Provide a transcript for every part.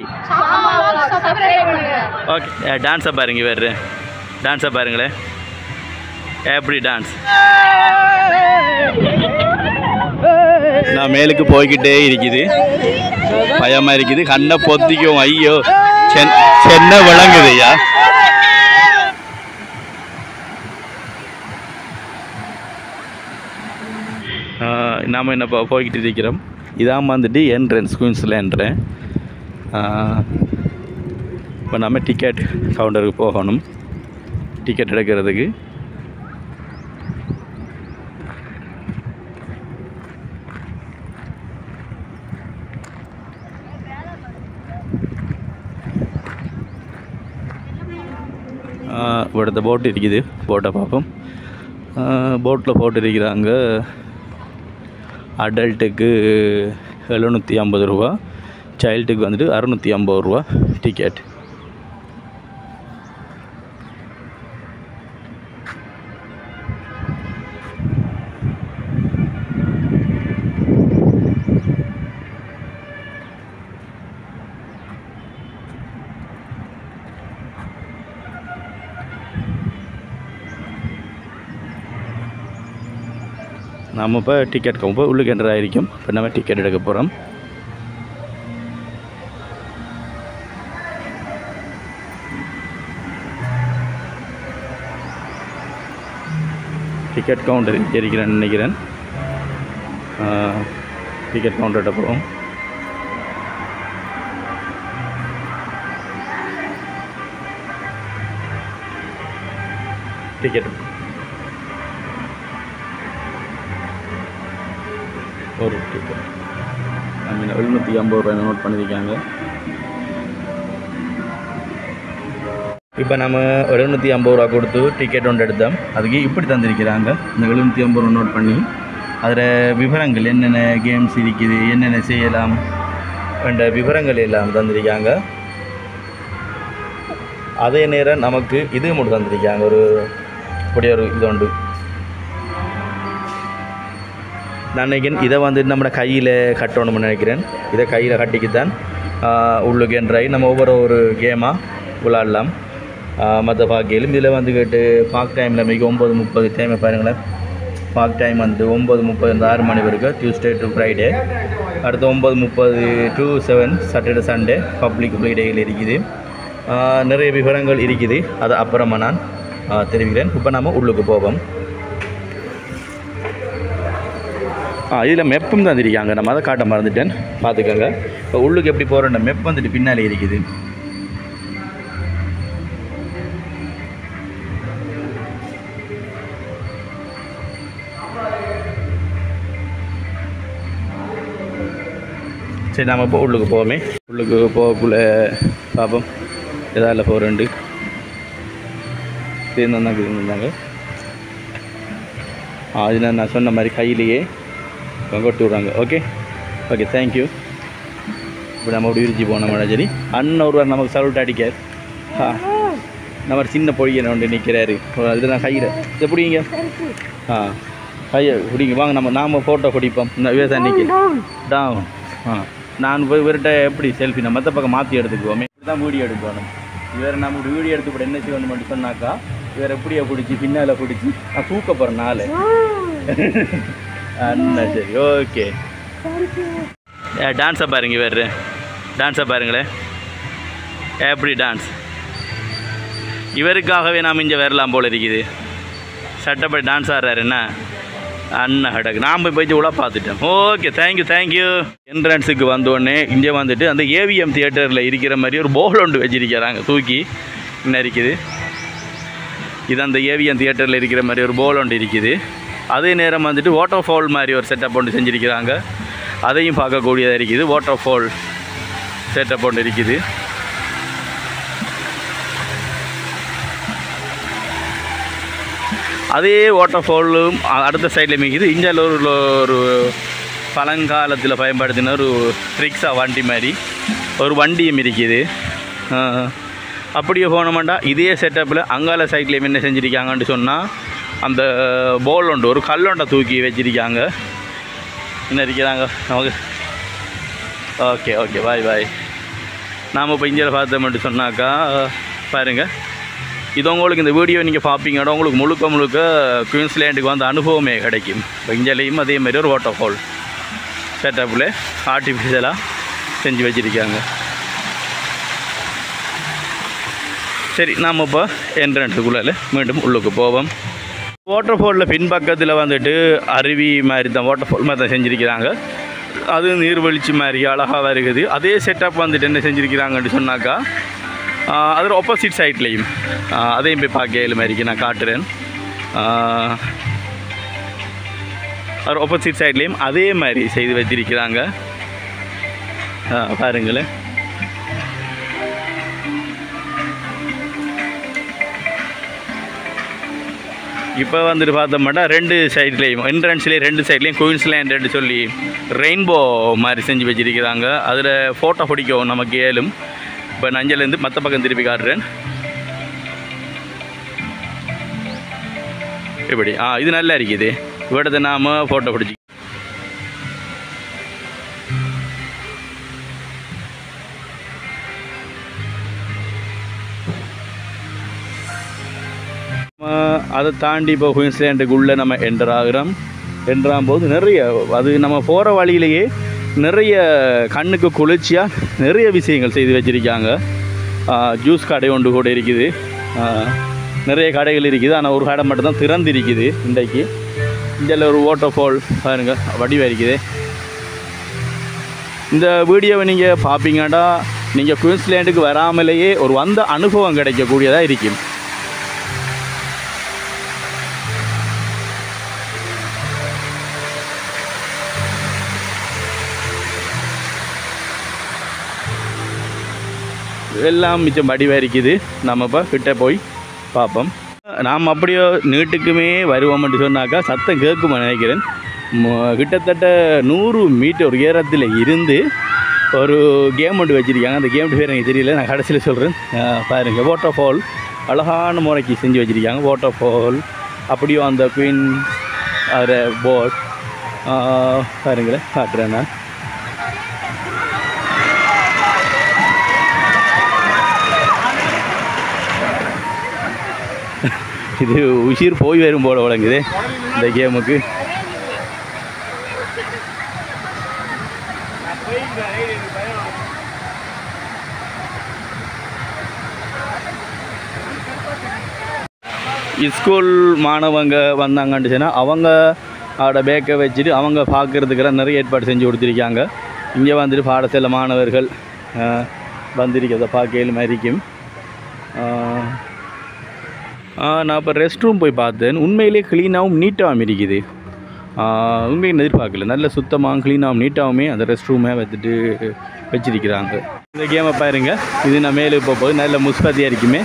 Okay டான்ஸை பாருங்க வேறு டான்ஸை பாருங்களேன் எப்படி டான்ஸ் நான் மேலுக்கு போய்கிட்டே இருக்குது பயமாக இருக்குது கண்ணை பொத்திக்கும் ஐயோ சென் சென்னை விளங்குதுய்யா நாம் என்ன போ- போய்கிட்டு இருக்கிறோம் இதான் வந்துட்டு என்ட்ரன்ஸ் குயின்ஸில் என்ட்ரன் இப்போ நம்ம டிக்கெட் கவுண்டருக்கு போகணும் டிக்கெட் எடுக்கிறதுக்கு ஆஹ் இവിടുത്തെ போட் இருக்குது போட்டை பார்ப்போம் போட்டில் போட்டிருக்கிறாங்க அடல்ட்டுக்கு எழுநூற்றி ஐம்பது ரூபா சைல்டுக்கு வந்துட்டு அறுநூற்றி ஐம்பது ரூபா டிக்கெட் நம்ம இப்போ டிக்கெட் கவுப்போ உள்ளுக்கு என்டர் ஆகிருக்கும் இப்போ நம்ம டிக்கெட் எடுக்க போகிறோம் டிக்கெட் கவுண்டர் இருக்கிறேன்னு நினைக்கிறேன் டிக்கெட் கவுண்டர்கிட்ட போவோம் டிக்கெட் ஒரு டிக்கெட் ஐ மீன் எழுநூற்றி ஐம்பது ரூபாய் நோட் பண்ணியிருக்காங்க இப்போ நம்ம எழுநூற்றி ஐம்பது ரூபா கொடுத்து டிக்கெட் ஒன்று எடுத்தோம் அதுக்கு இப்படி தந்திருக்கிறாங்க இந்த எழுநூற்றி ஐம்பது ரூபா நோட் பண்ணி அதில் விவரங்கள் என்னென்ன கேம்ஸ் இருக்குது என்னென்ன செய்யலாம் என்ற விவரங்கள் எல்லாம் தந்திருக்காங்க அதே நேரம் நமக்கு இது மட்டும் தந்திருக்காங்க ஒரு இப்படி ஒரு இது உண்டு நான் நினைக்கிறேன் இதை வந்து நம்ம கையில் கட்டணும்னு நினைக்கிறேன் இதை கையில் கட்டிக்கித்தான் உள்ளுக்கு என்ட்ராகி நம்ம ஒவ்வொரு ஒரு கேமாக விளாடலாம் மற்ற பார்க்கையிலும் இதில் வந்து கேட்டு பார்க் டைமில் மிக ஒம்பது முப்பது டைமை பாருங்களேன் பார்க் டைம் வந்து ஒம்பது முப்பது இந்த ஆறு மணி வரைக்கும் டியூஸ்டே டு ஃப்ரைடே அடுத்து ஒம்பது முப்பது to seven Saturday Sunday public ஹாலிடேயில் இருக்குது ஆஹ் நிறைய விவரங்கள் இருக்குது அது அப்புறமா நான் ஆஹ் தெரிவிக்கிறேன் இப்போ நம்ம உள்ளுக்கு போவோம் ஆ இதில் மெப்பும் தந்திருக்காங்க நம்ம அதை காட்ட மறந்துட்டேன் பார்த்துக்கோங்க இப்போ உள்ளுக்கு எப்படி போகிறோன்ற மெப் வந்துட்டு பின்னாலே இருக்குது சரி நாம் இப்போ உள்ளுக்கு போவோமே உள்ளுக்கு போகக்குள்ள பார்ப்போம் எதாவில் போகிறேன்ட்டு தீர்ந்தாங்க இருந்தாங்க ஆ அது நான் நான் சொன்ன மாதிரி கையிலேயே கொண்டு விட்றாங்க ஓகே ஓகே தேங்க்யூ இப்போ நம்ம அப்படி விரிச்சு போனோம் சரி அண்ணன் ஒருவர் நமக்கு சல்யூட் அடிக்க ஆ நம்ம சின்ன பொழியனை ஒன்று நிற்கிறாரு அதில் நான் கையில் இதை பிடிங்க ஆ கையை பிடிங்க வாங்க நம்ம நாம் ஃபோட்டோ பிடிப்போம் இந்த விவசாயம் நிற்க டவுன் ஆ நான் போய் இவர்கிட்ட எப்படி செல்ஃபி நம்ம மற்ற பக்கம் மாற்றி எடுத்துக்குவோமே இப்படி தான் வீடியோ எடுக்கணும் இவர் நம்ம இப்படி வீடியோ எடுத்து என்ன செய்யணும் மட்டும் சொன்னாக்கா இவர் எப்படியா பிடிச்சி பின்னால் பிடிச்சி நான் தூக்க போகிறேன் நாள் அண்ணா சரி ஓகே டான்ஸை பாருங்க வேறு டான்ஸை பாருங்களேன் எப்படி டான்ஸ் இவருக்காகவே நாம் இங்கே வரலாம் போல இருக்குது சட்டப்படி டான்ஸ் ஆடுறாரு என்ன அண்ணா ஹடக் நாம் போய் உள்ள பார்த்துட்டோம் ஓகே தேங்க்யூ தேங்க்யூ என்ட்ரன்ஸுக்கு வந்தோடனே இங்கே வந்துட்டு அந்த ஏவிஎம் தியேட்டரில் இருக்கிற மாதிரி ஒரு போல் ஒன்று வச்சிருக்கிறாங்க தூக்கி இன்னும் இருக்குது இது அந்த ஏவிஎம் தியேட்டரில் இருக்கிற மாதிரி ஒரு போல் ஒன்று இருக்குது அதே நேரம் வந்துட்டு வாட்டர் ஃபால் மாதிரி ஒரு செட்டப் ஒன்று செஞ்சுருக்கிறாங்க அதையும் பார்க்கக்கூடியதாக இருக்குது வாட்டர் ஃபால் செட்டப் ஒன்று இருக்குது அதே வாட்டர் ஃபாலும் அடுத்த சைடில் மிகுது இந்தியாவில் ஒரு ஒரு பழங்காலத்தில் பயன்படுத்தின ஒரு ரிக்ஸா வண்டி மாதிரி ஒரு வண்டியும் இருக்குது ஆ, அப்படியே போனோமாண்டா இதே செட்டப்பில் அங்கால சைட்லேயும் என்ன செஞ்சுருக்காங்கன்னு சொன்னால் அந்த போல் ஒன்று ஒரு கல்லொண்டை தூக்கி வச்சிருக்காங்க என்ன இருக்கிறாங்க நமக்கு ஓகே ஓகே பாய் பாய் நாம் இப்போ இந்தியாவில் பார்த்தோம்னு சொன்னாக்கா பாருங்கள் இது உங்களுக்கு இந்த வீடியோ நீங்கள் பார்ப்பீங்கன்னா உங்களுக்கு முழுக்க முழுக்க குயின்ஸ்லேண்டுக்கு வந்த அனுபவமே கிடைக்கும் இப்போ இந்தியாலேயும் அதே மாதிரி ஒரு வாட்டர் ஃபால் செட்டப்பில் ஆர்டிஃபிஷியலாக செஞ்சு வச்சுருக்காங்க சரி நாம் இப்போ என்ட்ரன்ஸுக்குள்ளே மீண்டும் உள்ளுக்கு போவோம் வாட்டர் ஃபாலில் பின்பக்கத்தில் வந்துட்டு அருவி மாதிரி தான் வாட்டர் ஃபால் மாதிரி தான் செஞ்சுருக்கிறாங்க அது நீர்வீழ்ச்சி மாதிரி அழகாக இருக்குது அதே செட்டப் வந்துட்டு என்ன செஞ்சுருக்கிறாங்கன்னு சொன்னாக்கா ஆஹ் அதில் ஆப்போசிட் சைட்லேயும் அதையும் போய் பார்க்க ஏழு மாதிரிக்கு நான் காட்டுறேன் ஆஹ் அது ஆப்போசிட் சைட்லேயும் அதே மாதிரி செய்து வச்சிருக்கிறாங்க ஆஹ் பாருங்களேன் இப்போ வந்துட்டு பார்த்தோம்னா ரெண்டு சைட்லேயும் என்ட்ரன்ஸ்லேயே ரெண்டு சைட்லேயும் குயின்ஸ்லேண்டுன்னு சொல்லி ரெயின்போ மாதிரி செஞ்சு வச்சிருக்கிறாங்க அதில் ஃபோட்டோ பிடிக்கும் நமக்கு ஏலும் இப்போ நஞ்சலேருந்து மற்ற பக்கம் திருப்பி காட்டுறேன் இப்படி ஆ இது நல்லா இருக்குது இவிடத்தை நாம் ஃபோட்டோ பிடிச்சி நம்ம அதை தாண்டி இப்போ குயின்ஸ்லேண்டுக்குள்ளே நம்ம என்டர் ஆகிறோம் என்டர் ஆகும்போது நிறைய அது நம்ம போகிற வழியிலேயே நிறைய கண்ணுக்கு குளிர்ச்சியாக நிறைய விஷயங்கள் செய்து வச்சுருக்காங்க ஜூஸ் கடை ஒன்று கூட இருக்குது ஆ, நிறைய கடைகள் இருக்குது ஆனால் ஒரு கடை மட்டும் தான் திறந்திருக்குது இன்றைக்கு இந்தியாவில் ஒரு வாட்டர் ஃபால் பாருங்க வடிவாக இருக்குது இந்த வீடியோவை நீங்கள் பார்ப்பீங்கன்னா நீங்கள் குயின்ஸ்லேண்டுக்கு வராமலேயே ஒரு வந்த அனுபவம் கிடைக்கக்கூடியதாக இருக்கும் எல்லாம் மிச்சம் வடிவாக இருக்குது நம்ம இப்போ கிட்ட போய் பார்ப்போம் நாம் அப்படியோ நீட்டுக்குமே வருவோம்னு சொன்னாக்கா சத்தம் கேட்குமா நினைக்கிறேன் ம- கிட்டத்தட்ட நூறு மீட்டர் உயரத்தில் இருந்து ஒரு கேம் ஒன்று வச்சுருக்காங்க அந்த கேம் பேர் எனக்கு தெரியல நான் கடைசியில் சொல்கிறேன் பாருங்கள் வாட்டர் ஃபால் அழகான முறைக்கு செஞ்சு வச்சுருக்காங்க வாட்டர் ஃபால் அப்படியும் அந்த குயின் அதில் போட் பாருங்களேன் காட்டுறேன் நான் இது உயிர் போய் வரும் போல வழங்குது இந்த கேமுக்கு ஸ்கூல் மாணவங்க வந்தாங்கன்னு சொன்னால் அவங்க அவட பேக்கை வச்சுட்டு அவங்க பார்க்குறதுக்கெல்லாம் நிறைய ஏற்பாடு செஞ்சு கொடுத்துருக்காங்க இங்கே வந்துட்டு பாடசாலை மாணவர்கள் ஆஹ், வந்திருக்கிறத பார்க்கையில் மாதிரிக்கும் ஆஹ், ஆஹ், நான் இப்போ ரெஸ்ட் ரூம் போய் பார்த்தேன் உண்மையிலே க்ளீனாகவும் நீட்டாகவும் இருக்குது ஆஹ், உண்மையை எதிர்பார்க்கல நல்ல சுத்தமாகவும் க்ளீனாகவும் நீட்டாகவுமே அந்த ரெஸ்ட் ரூமை வந்துட்டு வச்சிருக்கிறாங்க இந்த கேமை பாருங்க இது நான் மேலே இப்போ போகுது நல்ல முஸ்பத்தியாக இருக்குமே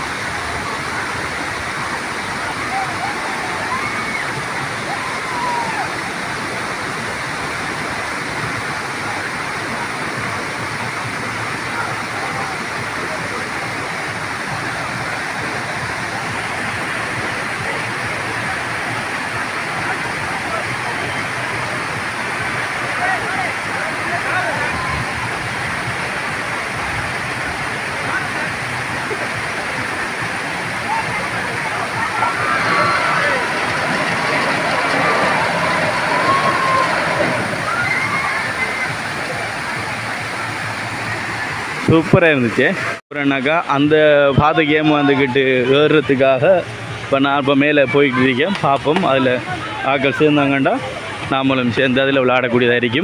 சூப்பராக இருந்துச்சு அப்புறம்னாக்கா அந்த பாத கேம் வந்துக்கிட்டு ஏறுறதுக்காக இப்போ நான் இப்போ மேலே போய்கிட்டு இருக்கேன் பார்ப்போம் அதில் ஆட்கள் சேர்ந்தாங்கண்டா நாமளும் சேர்ந்து அதில் விளையாடக்கூடியதாக இருக்கும்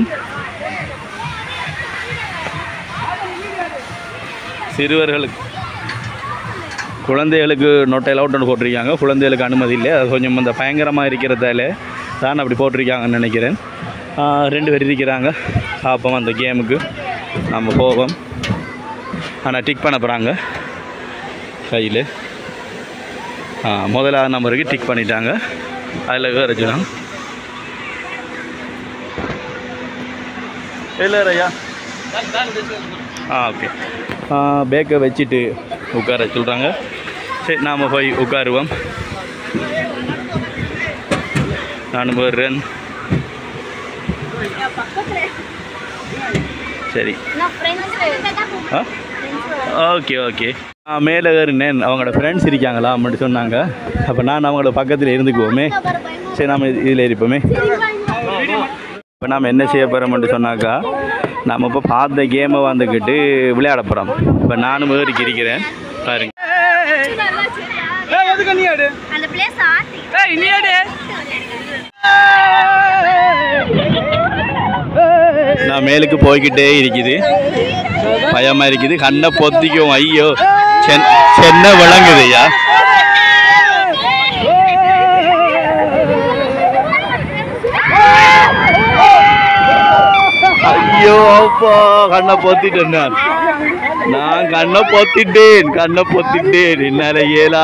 சிறுவர்களுக்கு குழந்தைகளுக்கு நொட்டையில் அவுட் போட்டிருக்காங்க குழந்தைகளுக்கு அனுமதி இல்லை அது கொஞ்சம் அந்த பயங்கரமாக இருக்கிறதால தான் அப்படி போட்டிருக்காங்கன்னு நினைக்கிறேன் ஆ, ரெண்டு பேர் இருக்கிறாங்க பார்ப்போம் அந்த கேமுக்கு நம்ம போவோம் ஆனால் டிக் பண்ண போகிறாங்க கையில் ஆ முதலாவது நம்பருக்கு டிக் பண்ணிட்டாங்க அதில் வேறு வச்சுனாங்க இல்லை ஐயா ஆ ஓகே பேக்கை வச்சுட்டு உட்கார சொல்கிறாங்க சரி நாம் போய் உட்காருவோம் நானும் வர்றேன் சரி நான் ஃப்ரெண்ட்ஸ் ஆ ஓகே ஓகே மேலே ஏறினேன் அவங்களோட ஃப்ரெண்ட்ஸ் இருக்காங்களா அப்படின்னு சொன்னாங்க அப்போ நான் அவங்களோட பக்கத்தில் இருந்துக்குவோமே சரி நாம் இதில் இருப்போமே இப்போ நாம் என்ன செய்ய போகிறோம்னு சொன்னாக்கா நம்ம இப்போ பார்த்த கேமை வந்துக்கிட்டு விளையாட போகிறோம் இப்போ நானும் ஏறிக்கு இருக்கிறேன் பாருங்க அந்த பிளேஸ் ஆத்தி நான் மேலுக்கு போய்கிட்டே இருக்குது பயமாக இருக்குது கண்ணை பொத்திக்கும் ஐயோ சென் சென்னை விளங்குது ஐயா ஐயோ அப்பா கண்ணை பொத்திட்டேன் நான் நான் கண்ணை பொத்திட்டேன் கண்ணை பொத்திட்டேன் என்னால ஏலா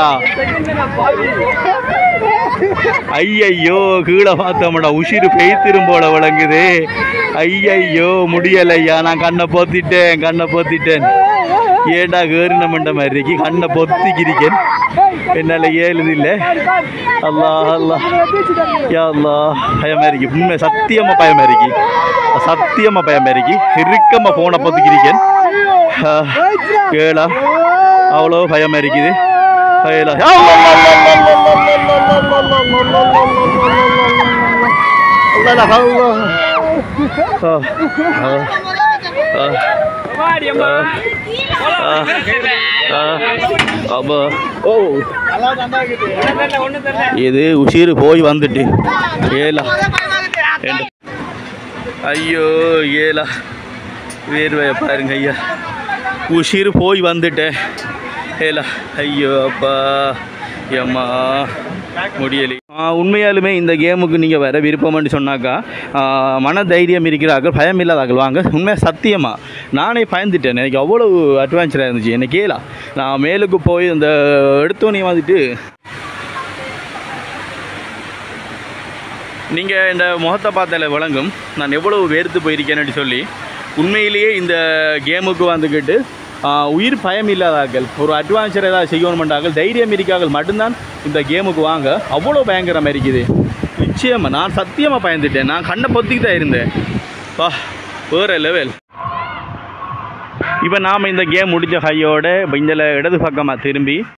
ஐயையோ கீழே பார்த்தோம்டா உசிறு பெய்த்திரும் போல விளங்குது ஐயையோ முடியலையா நான் கண்ணை பொத்திட்டேன் கண்ணை பொத்திட்டேன் ஏண்டா கேறின மண்ட மாதிரி இருக்கு கண்ணை பொத்திக்கிருக்கேன் என்னால் ஏழுது இல்லை அல்லா அல்லா யா அல்லா பயமா இருக்கு உண்மை சத்தியமா பயமா இருக்கு சத்தியமா பயமா இருக்கு இறுக்கமா போன பொத்திக்கிருக்கேன் ஏழா அவ்வளோ பயமா இருக்குது ஏழா அப்போ ஓ இது உசிறு போய் வந்துட்டு ஏலா ரெண்டு. ஐயோ ஏலா வேர்வையை பாருங்க ஐயா உசிறு போய் வந்துட்டேன் ஏலா ஐயோ அப்பா ஏம்மா முடியலை ஆ, உண்மையாலுமே இந்த கேமுக்கு நீங்கள் வர விருப்பம்னு சொன்னாக்கா ஆ, மன தைரியம் இருக்கிறார்கள் பயம் இல்லாதார்கள் வாங்க உண்மையாக சத்தியமாக நானே பயந்துட்டேன் எனக்கு அவ்வளோ அட்வான்ச்சராக இருந்துச்சு என்ன கேளா நான் மேலுக்கு போய் இந்த எடுத்தோன்னே வந்துட்டு நீங்கள் இந்த முகத்தை பார்த்தால விளங்கும் நான் எவ்வளவு வேர்த்து போயிருக்கேன்னு சொல்லி உண்மையிலேயே இந்த கேமுக்கு வந்துக்கிட்டு ஆ, உயிர் பயம் இல்லாதார்கள் ஒரு அட்வான்ச்சர் ஏதாவது செய்யணுமென்றார்கள் தைரியம் இருக்கார்கள் மட்டும்தான் இந்த கேமுக்கு வாங்க அவ்வளோ பயங்கரமாக இருக்குது நிச்சயமாக நான் சத்தியமாக பயந்துட்டேன் நான் கண்ணை பொத்திக்கு தான் இருந்தேன் வா வேறு லெவல் இப்போ நாம் இந்த கேம் முடிஞ்ச கையோட இப்போ இந்த இடது பக்கமாக திரும்பி